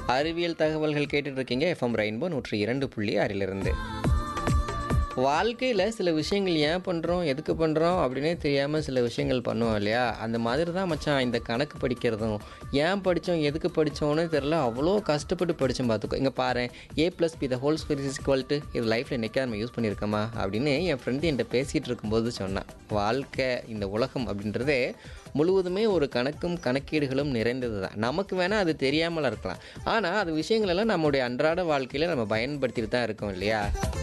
அறிவியல் தகவல்கள் கேட்டுட்டு இருக்கீங்க எஃப்எம் ரெயின்போ நூற்றி இரண்டு புள்ளி ஆறிலிருந்து வாழ்க்கையில் சில விஷயங்கள் ஏன் பண்ணுறோம் எதுக்கு பண்ணுறோம் அப்படின்னே தெரியாமல் சில விஷயங்கள் பண்ணுவோம் இல்லையா அந்த மாதிரி தான் மச்சான் இந்த கணக்கு படிக்கிறதும் ஏன் படித்தோம் எதுக்கு படித்தோன்னு தெரில அவ்வளோ கஷ்டப்பட்டு படித்தோம் பார்த்துக்கோ இங்கே பாரு A plus B the whole square is equal to இது லைஃப்பில் என்னைக்கா நம்ம யூஸ் பண்ணியிருக்கோமா அப்படின்னு என் ஃப்ரெண்டு என்கிட்ட பேசிகிட்டு இருக்கும்போது சொன்னான் வாழ்க்கை இந்த உலகம் அப்படின்றதே முழுவதுமே ஒரு கணக்கும் கணக்கீடுகளும் நிறைந்தது தான் நமக்கு வேணால் அது தெரியாமல் இருக்கலாம் ஆனால் அது விஷயங்களெல்லாம் நம்முடைய அன்றாட வாழ்க்கையில் நம்ம பயன்படுத்திட்டு தான் இருக்கோம் இல்லையா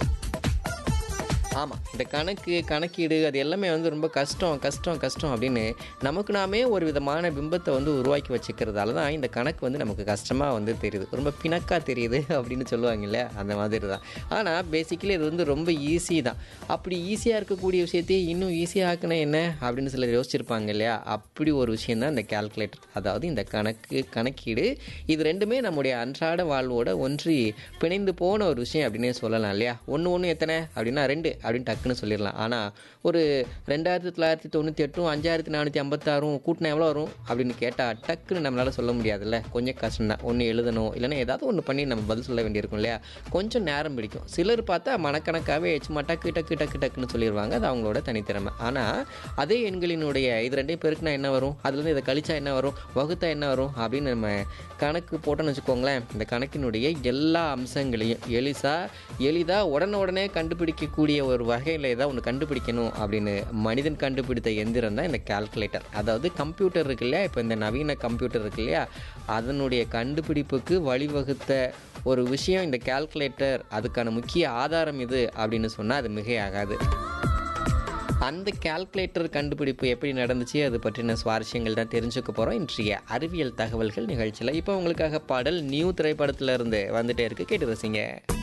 ஆமாம் இந்த கணக்கு கணக்கீடு அது எல்லாமே வந்து ரொம்ப கஷ்டம் கஷ்டம் கஷ்டம் அப்படின்னு நமக்கு நாமே ஒரு விதமான பிம்பத்தை வந்து உருவாக்கி வச்சுக்கிறதால தான் இந்த கணக்கு வந்து நமக்கு கஷ்டமாக வந்து தெரியுது ரொம்ப பிணக்காக தெரியுது அப்படின்னு சொல்லுவாங்க இல்லையா அந்த மாதிரி தான் ஆனால் பேசிக்கலி இது வந்து ரொம்ப ஈஸி தான் அப்படி ஈஸியாக இருக்கக்கூடிய விஷயத்தையே இன்னும் ஈஸியாக ஆக்கினா என்ன அப்படின்னு சிலர் யோசிச்சிருப்பாங்க இல்லையா அப்படி ஒரு விஷயம் தான் இந்த கால்குலேட்டர் அதாவது இந்த கணக்கு கணக்கீடு இது ரெண்டுமே நம்முடைய அன்றாட வாழ்வோட ஒன்றி பிணைந்து போன ஒரு விஷயம் அப்படின்னே சொல்லலாம் இல்லையா ஒன்று ஒன்று எத்தனை அப்படின்னா ரெண்டு அப்படின்னு டக்குன்னு சொல்லிடலாம் ஆனால் ஒரு ரெண்டாயிரத்தி தொள்ளாயிரத்தி தொண்ணூற்றி எட்டும் அஞ்சாயிரத்தி நானூற்றி ஐம்பத்தாறும் கூட்டினா எவ்வளோ வரும் அப்படின்னு கேட்டால் டக்குன்னு நம்மளால் சொல்ல முடியாதுல்ல கொஞ்சம் கஷ்டம் தான் ஒன்று எழுதணும் இல்லைன்னா ஏதாவது ஒன்று பண்ணி நம்ம பதில் சொல்ல வேண்டியிருக்கும் இல்லையா கொஞ்சம் நேரம் பிடிக்கும் சிலர் பார்த்தா மனக்கணக்காகவே சும்மா டக்கு டக்கு டக்கு டக்குன்னு சொல்லிடுவாங்க அது அவங்களோட தனித்திறமை ஆனால் அதே எண்களினுடைய இது ரெண்டையும் பெருக்குனா என்ன வரும் அதுலேருந்து இதை கழிச்சா என்ன வரும் வகுத்தா என்ன வரும் அப்படின்னு நம்ம கணக்கு போட்டோன்னு வச்சுக்கோங்களேன் இந்த கணக்கினுடைய எல்லா அம்சங்களையும் எளிசா எளிதாக உடனே உடனே கண்டுபிடிக்கக்கூடிய ஒரு வகையில் ஏதாவது ஒன்று கண்டுபிடிக்கணும் அப்படின்னு மனிதன் கண்டுபிடித்த எந்திரம் தான் இந்த கால்குலேட்டர் அதாவது கம்ப்யூட்டர் இருக்கு இல்லையா இப்போ இந்த நவீன கம்ப்யூட்டர் இருக்கு இல்லையா அதனுடைய கண்டுபிடிப்புக்கு வழிவகுத்த ஒரு விஷயம் இந்த கால்குலேட்டர் அதுக்கான முக்கிய ஆதாரம் இது அப்படின்னு சொன்னால் அது மிகையாகாது அந்த கால்குலேட்டர் கண்டுபிடிப்பு எப்படி நடந்துச்சு அது பற்றின சுவாரஸ்யங்கள் தான் தெரிஞ்சுக்க போகிறோம் இன்றைய அறிவியல் தகவல்கள் நிகழ்ச்சியில் இப்போ உங்களுக்காக பாடல் நியூ திரைப்படத்துல இருந்து வந்துட்டே இருக்கு கேட்டு ரசிங்க